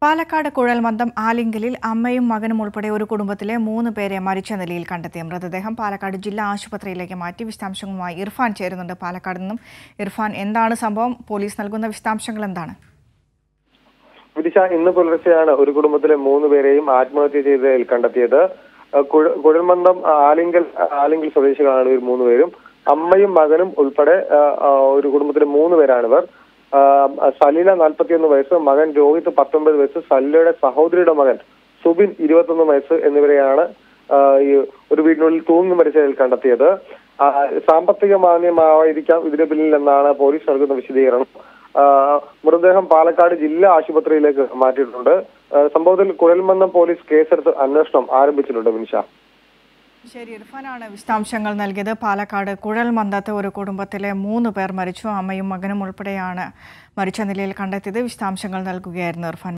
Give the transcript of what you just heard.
പാലക്കാട് കുഴൽമന്ദം ആലിങ്കലിൽ അമ്മയും മകനും ഉൾപ്പെടെ ഒരു കുടുംബത്തിലെ മൂന്ന് പേരെ മരിച്ച നിലയിൽ കണ്ടെത്തിയ മൃതദേഹം പാലക്കാട് ജില്ലാ ആശുപത്രിയിലേക്ക് മാറ്റി വിശദാംശങ്ങളുമായി ഇർഫാൻ ചേരുന്നുണ്ട് പാലക്കാട് നിന്നും ഇർഫാൻ എന്താണ് സംഭവം പോലീസ് നൽകുന്ന വിശദാംശങ്ങൾ എന്താണ് വിദിശ ഇന്ന് പുലർച്ചെയാണ് ഒരു കുടുംബത്തിലെ മൂന്ന് പേരെയും ആത്മഹത്യ ചെയ്തതിൽ കണ്ടെത്തിയത് അഹ് കുഴ- കുഴൽമന്ദം ആലിങ്കൽ ആലിങ്കൽ സ്വദേശികളാണ് ഇവർ മൂന്ന് പേരും അമ്മയും മകനും ഉൾപ്പെടെ ആഹ്, ആഹ്, ഒരു കുടുംബത്തിലെ മൂന്ന് പേരാണിവർ ആഹ്, സലീല നാൽപ്പത്തിയൊന്ന് വയസ്സ് മകൻ രോഹിത് പത്തൊമ്പത് വയസ്സ് സലിലയുടെ സഹോദരിയുടെ മകൻ സുബിൻ ഇരുപത്തൊന്ന് വയസ്സ് എന്നിവരെയാണ് ആഹ്, ഈ ഒരു വീടിനുള്ളിൽ തൂങ്ങി മരിച്ചതിൽ കണ്ടെത്തിയത് ആഹ്, സാമ്പത്തിക മാന്യമായിരിക്കാം ഇതിന് പിന്നിൽ എന്നാണ് പോലീസ് നൽകുന്ന വിശദീകരണം ആഹ് മൃതദേഹം പാലക്കാട് ജില്ലാ ആശുപത്രിയിലേക്ക് മാറ്റിയിട്ടുണ്ട് ആഹ് സംഭവത്തിൽ കുഴൽമന്ദം പോലീസ് കേസെടുത്ത് അന്വേഷണം ആരംഭിച്ചിട്ടുണ്ട് വിനിഷ ശരി ഇർഫാനാണ് വിശദാംശങ്ങൾ നൽകിയത് പാലക്കാട് കുഴൽമന്ദത്ത് ഒരു കുടുംബത്തിലെ മൂന്ന് പേർ മരിച്ചു അമ്മയും മകനും ഉൾപ്പെടെയാണ് മരിച്ച നിലയിൽ കണ്ടെത്തിയത് വിശദാംശങ്ങൾ നൽകുകയായിരുന്നു ഇർഫാൻ